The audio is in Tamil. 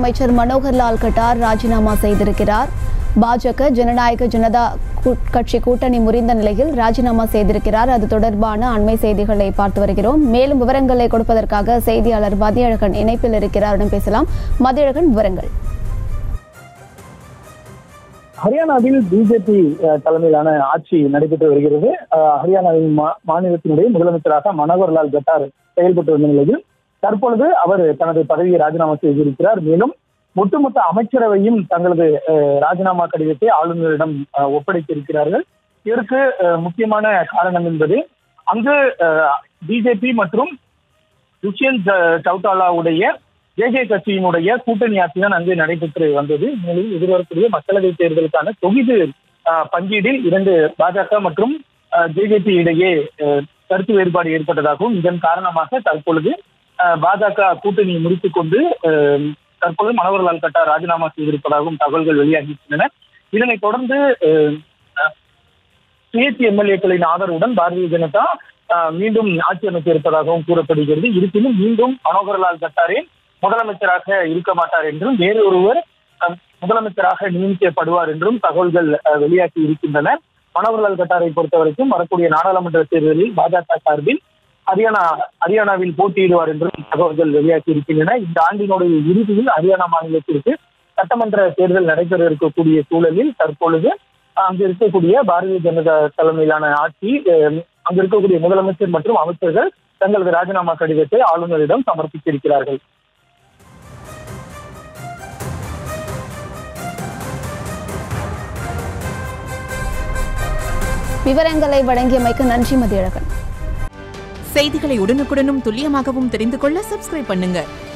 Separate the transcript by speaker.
Speaker 1: முதலமைச்சர் மனோகர்லால் கட்டார் ராஜினாமா செய்திருக்கிறார் பாஜக ஜனநாயக ஜனதா கூ- கட்சி கூட்டணி முறிந்த நிலையில் ராஜினாமா செய்திருக்கிறார் அது தொடர்பான அண்மை செய்திகளை பார்த்து வருகிறோம் மேலும் விவரங்களை கொடுப்பதற்காக செய்தியாளர் மதியழகன் இணைப்பில் இருக்கிறாரிடம் பேசலாம் மதியழகன் விவரங்கள்
Speaker 2: ஹரியானாவில் பிஜேபி தலைமையிலான ஆட்சி நடைபெற்று வருகிறது அஹ், ஹரியானாவின் மா- மாநிலத்தினுடைய முதலமைச்சராக மனோகர்லால் கட்டார் செயல்பட்டு வந்த நிலையில் தற்பொழுது அவர் தனது பதவியை ராஜினாமா செய்திருக்கிறார் மேலும் ஒட்டுமொத்த அமைச்சரவையும் தங்களது அஹ், ராஜினாமா கடிதத்தை ஆளுநரிடம் அஹ், ஒப்படைத்திருக்கிறார்கள் இதற்கு அஹ், முக்கியமான காரணம் என்பது அங்கு பிஜேபி மற்றும் துஷ்யந்த் அஹ், சௌதாலாவுடைய ஜேஜே கட்சியினுடைய கூட்டணி ஆட்சி தான் அங்கு நடைபெற்று வந்தது மேலும் எதிர்வரக்கூடிய மக்களவைத் தேர்தலுக்கான தொகுதி அஹ், பங்கீடில் இரண்டு பாஜக மற்றும் ஜேஜேபி இடையே அஹ், கருத்து வேறுபாடு ஏற்பட்டதாகவும் இதன் காரணமாக தற்பொழுது அஹ், பாஜக கூட்டணியை முடித்துக் கொண்டு அஹ், தற்பொழுது மனோகர்லால் கட்டார் ராஜினாமா செய்திருப்பதாகவும் தகவல்கள் வெளியாகின்றன இதனைத் தொடர்ந்து அஹ், அஹ், சுயேட்சை எம்எல்ஏக்களின் ஆதரவுடன் பாரதிய ஜனதா அஹ், மீண்டும் ஆட்சி அமைக்க இருப்பதாகவும் கூறப்படுகிறது இருப்பினும் மீண்டும் மனோகர்லால் கட்டாரே முதலமைச்சராக இருக்க மாட்டார் என்றும் வேறு ஒருவர் அஹ், முதலமைச்சராக நியமிக்கப்படுவார் என்றும் தகவல்கள் அஹ், வெளியாகி இருக்கின்றன மனோகர்லால் கட்டாரை பொறுத்தவரைக்கும் வரக்கூடிய நாடாளுமன்ற தேர்தலில் பாஜக சார்பில் ஹரியானா ஹரியானாவில் போட்டியிடுவார் என்றும் தகவல்கள் வெளியாகி இருக்கின்றன இந்த ஆண்டினுடைய இறுதியில் ஹரியானா மாநிலத்திற்கு சட்டமன்ற தேர்தல் நடைபெற இருக்கக்கூடிய சூழலில் தற்பொழுது அங்கு இருக்கக்கூடிய பாரதிய ஜனதா தலைமையிலான ஆட்சி அஹ், அங்கு இருக்கக்கூடிய முதலமைச்சர் மற்றும் அமைச்சர்கள் தங்களது ராஜினாமா கடிதத்தை ஆளுநரிடம் சமர்ப்பித்திருக்கிறார்கள்
Speaker 1: விவரங்களை வழங்கியமைக்கு நன்றி மதியழகன்
Speaker 3: செய்திகளை உடனுக்குடனும் துல்லியமாகவும் தெரிந்து கொள்ள சப்ஸ்கிரைப் பண்ணுங்க